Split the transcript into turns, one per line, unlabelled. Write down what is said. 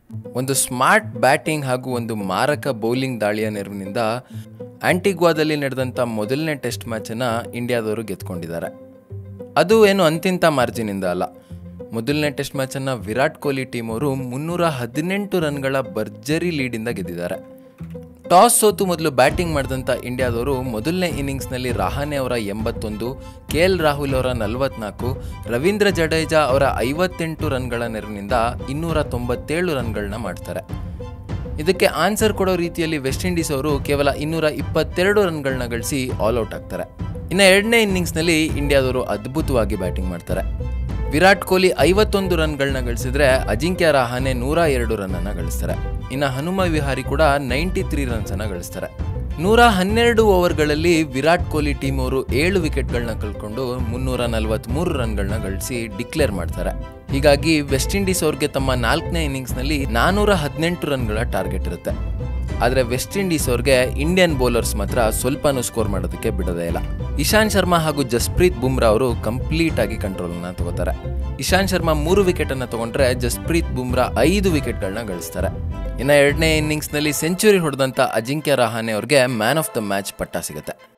ಒಂದು smart batting ಹಾಗೂ ಒಂದು ಮಾರಕ ಬೌಲಿಂಗ್ ದಾಳಿಯ ನೆರವಿನಿಂದ ಆಂಟಿಗ್ವಾದಲ್ಲಿ ನಡೆದಂಥ ಮೊದಲನೇ ಟೆಸ್ಟ್ ಮ್ಯಾಚನ್ನು ಇಂಡಿಯಾದವರು ಗೆದ್ಕೊಂಡಿದ್ದಾರೆ ಅದು ಏನು ಅಂತಿಂತ ಮಾರ್ಜಿನಿಂದ ಅಲ್ಲ ಮೊದಲನೇ ಟೆಸ್ಟ್ ಮ್ಯಾಚನ್ನು ವಿರಾಟ್ ಕೊಹ್ಲಿ ಟೀಮ್ ಅವರು ಮುನ್ನೂರ ಹದಿನೆಂಟು ರನ್ಗಳ ಭರ್ಜರಿ ಲೀಡಿಂದ ಗೆದ್ದಿದ್ದಾರೆ ಟಾಸ್ ಸೋತು ಮೊದಲು ಬ್ಯಾಟಿಂಗ್ ಮಾಡಿದಂಥ ಇಂಡಿಯಾದವರು ಮೊದಲನೇ ಇನ್ನಿಂಗ್ಸ್ನಲ್ಲಿ ರಹಾನೆ ಅವರ ಎಂಬತ್ತೊಂದು ಕೆ ಎಲ್ ರಾಹುಲ್ ಅವರ ನಲವತ್ನಾಲ್ಕು ರವೀಂದ್ರ ಜಡೇಜಾ ಅವರ ಐವತ್ತೆಂಟು ರನ್ಗಳ ನೆರವಿನಿಂದ ಇನ್ನೂರ ತೊಂಬತ್ತೇಳು ರನ್ಗಳನ್ನ ಮಾಡ್ತಾರೆ ಇದಕ್ಕೆ ಆನ್ಸರ್ ಕೊಡೋ ರೀತಿಯಲ್ಲಿ ವೆಸ್ಟ್ ಇಂಡೀಸ್ ಅವರು ಕೇವಲ ಇನ್ನೂರ ಇಪ್ಪತ್ತೆರಡು ರನ್ಗಳನ್ನ ಗಳಿಸಿ ಆಲ್ ಔಟ್ ಆಗ್ತಾರೆ ಇನ್ನು ಎರಡನೇ ಇನ್ನಿಂಗ್ಸ್ನಲ್ಲಿ ಇಂಡಿಯಾದವರು ಅದ್ಭುತವಾಗಿ ಬ್ಯಾಟಿಂಗ್ ಮಾಡ್ತಾರೆ ವಿರಾಟ್ ಕೊಹ್ಲಿ ಐವತ್ತೊಂದು ರನ್ಗಳನ್ನ ಗಳಿಸಿದ್ರೆ ಅಜಿಂಕ್ಯ ರಹಾನೆ ನೂರ ಎರಡು ರನ್ನನ್ನು ಗಳಿಸ್ತಾರೆ ಇನ್ನು ಹನುಮ ವಿಹಾರಿ ಕೂಡ ನೈಂಟಿ ತ್ರೀ ರನ್ಸನ್ನು ಗಳಿಸ್ತಾರೆ ನೂರ ಹನ್ನೆರಡು ಓವರ್ಗಳಲ್ಲಿ ವಿರಾಟ್ ಕೊಹ್ಲಿ ಟೀಮ್ ಅವರು ಏಳು ವಿಕೆಟ್ಗಳನ್ನ ಕಳ್ಕೊಂಡು ಮುನ್ನೂರ ನಲವತ್ತ್ಮೂರು ರನ್ಗಳನ್ನ ಗಳಿಸಿ ಡಿಕ್ಲೇರ್ ಮಾಡ್ತಾರೆ ಹೀಗಾಗಿ ವೆಸ್ಟ್ ಇಂಡೀಸ್ ಅವ್ರಿಗೆ ತಮ್ಮ ನಾಲ್ಕನೇ ಇನ್ನಿಂಗ್ಸ್ನಲ್ಲಿ ನಾನೂರ ಹದಿನೆಂಟು ರನ್ಗಳ ಟಾರ್ಗೆಟ್ ಇರುತ್ತೆ ಆದರೆ ವೆಸ್ಟ್ ಇಂಡೀಸ್ ಅವ್ರಿಗೆ ಇಂಡಿಯನ್ ಬೌಲರ್ಸ್ ಮಾತ್ರ ಸ್ವಲ್ಪನೂ ಸ್ಕೋರ್ ಮಾಡೋದಕ್ಕೆ ಬಿಡೋದೇ ಇಲ್ಲ ಇಶಾಂತ್ ಶರ್ಮಾ ಹಾಗೂ ಜಸ್ಪ್ರೀತ್ ಬುಮ್ರಾ ಅವರು ಕಂಪ್ಲೀಟ್ ಆಗಿ ಕಂಟ್ರೋಲನ್ನು ತಗೋತಾರೆ ಇಶಾಂತ್ ಶರ್ಮಾ ಮೂರು ವಿಕೆಟನ್ನು ತಗೊಂಡ್ರೆ ಜಸ್ಪ್ರೀತ್ ಬುಮ್ರಾ ಐದು ವಿಕೆಟ್ಗಳನ್ನ ಗಳಿಸ್ತಾರೆ ಇನ್ನು ಎರಡನೇ ಇನ್ನಿಂಗ್ಸ್ನಲ್ಲಿ ಸೆಂಚುರಿ ಹೊಡೆದಂಥ ಅಜಿಂಕ್ಯ ರಹಾನೆ ಅವ್ರಿಗೆ ಮ್ಯಾನ್ ಆಫ್ ದ ಮ್ಯಾಚ್ ಪಟ್ಟ ಸಿಗುತ್ತೆ